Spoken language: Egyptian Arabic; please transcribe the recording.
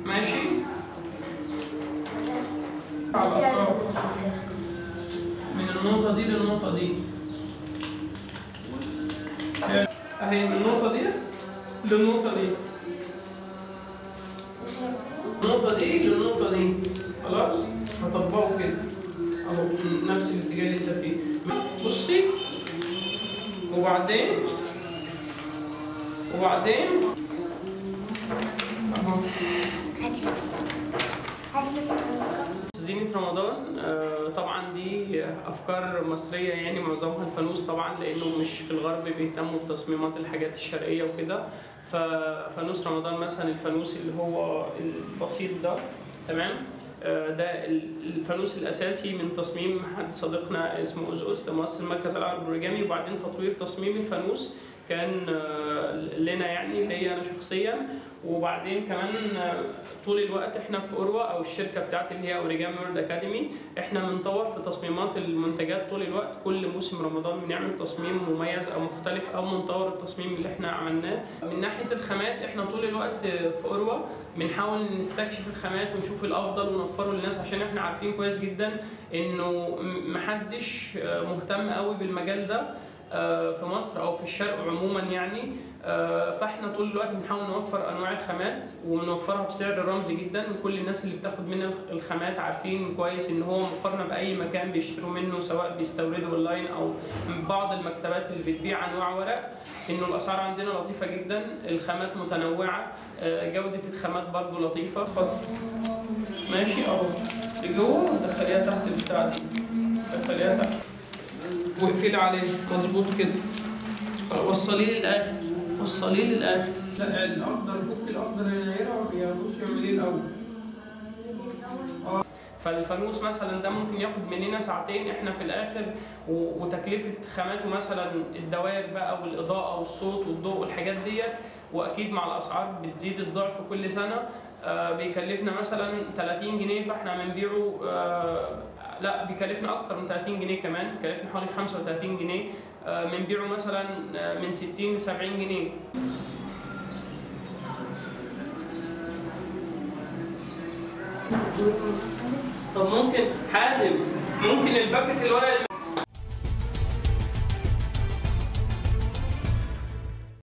ماشي على الاطراف من النقطه دي للنقطه دي اهي من النقطه دي للنقطه دي النقطه دي للنقطه دي خلاص هطبقه كده اهو نفس الاتجاه اللي انت فيه بصي وبعدين وبعدين اهو زينة رمضان آه، طبعا دي أفكار مصرية يعني معظمها الفانوس طبعا لأنه مش في الغرب بيهتموا بتصميمات الحاجات الشرقية وكده ففانوس رمضان مثلا الفانوس اللي هو البسيط ده تمام آه، ده ال- الفانوس الأساسي من تصميم حد صديقنا اسمه أزؤز ده مؤسس المركز العربي الأوريجامي وبعدين تطوير تصميم الفانوس كان آه، لنا يعني ليا أنا شخصيا وبعدين كمان آه، طول الوقت احنا في اوروا او الشركه بتاعتي اللي هي اوريجامي وورد اكاديمي احنا بنطور في تصميمات المنتجات طول الوقت كل موسم رمضان بنعمل تصميم مميز او مختلف او بنطور التصميم اللي احنا عملناه من ناحيه الخامات احنا طول الوقت في اوروا بنحاول نستكشف الخامات ونشوف الافضل ونوفره للناس عشان احنا عارفين كويس جدا انه م- محدش آه، مهتم قوي بالمجال ده آه، في مصر او في الشرق عموما يعني آه، فاحنا طول الوقت بنحاول نوفر انواع الخامات وبنوفرها بسعر رمزي جدا وكل الناس اللي بتاخد منا الخامات عارفين كويس ان هو مقارنه باي مكان بيشتروا منه سواء بيستوردوا اونلاين او من بعض المكتبات اللي بتبيع انواع ورق انه الاسعار عندنا لطيفه جدا الخامات متنوعه آه، جوده الخامات برضو لطيفه اتفضل ماشي اهو لجوه دخليها تحت البتاع دي دخليها تحت واقفلي عليه مظبوط كده وصليه للاخر وصليه للاخر لا الاخضر فك الاخضر ينيرها يا بص يعمل ايه الاول آه. فالفانوس مثلا ده ممكن ياخد مننا ساعتين احنا في الاخر و- وتكلفه خاماته مثلا الدوائر بقى والاضاءه والصوت والضوء والحاجات ديت واكيد مع الاسعار بتزيد الضعف كل سنه آه بيكلفنا مثلا 30 جنيه فاحنا بنبيعه آه لا بيكلفنا اكتر من 30 جنيه كمان بيكلفنا حوالي 35 جنيه آه بنبيعه مثلا آه، من 60 ل 70 جنيه طب ممكن حازم ممكن الباكت الورق اللي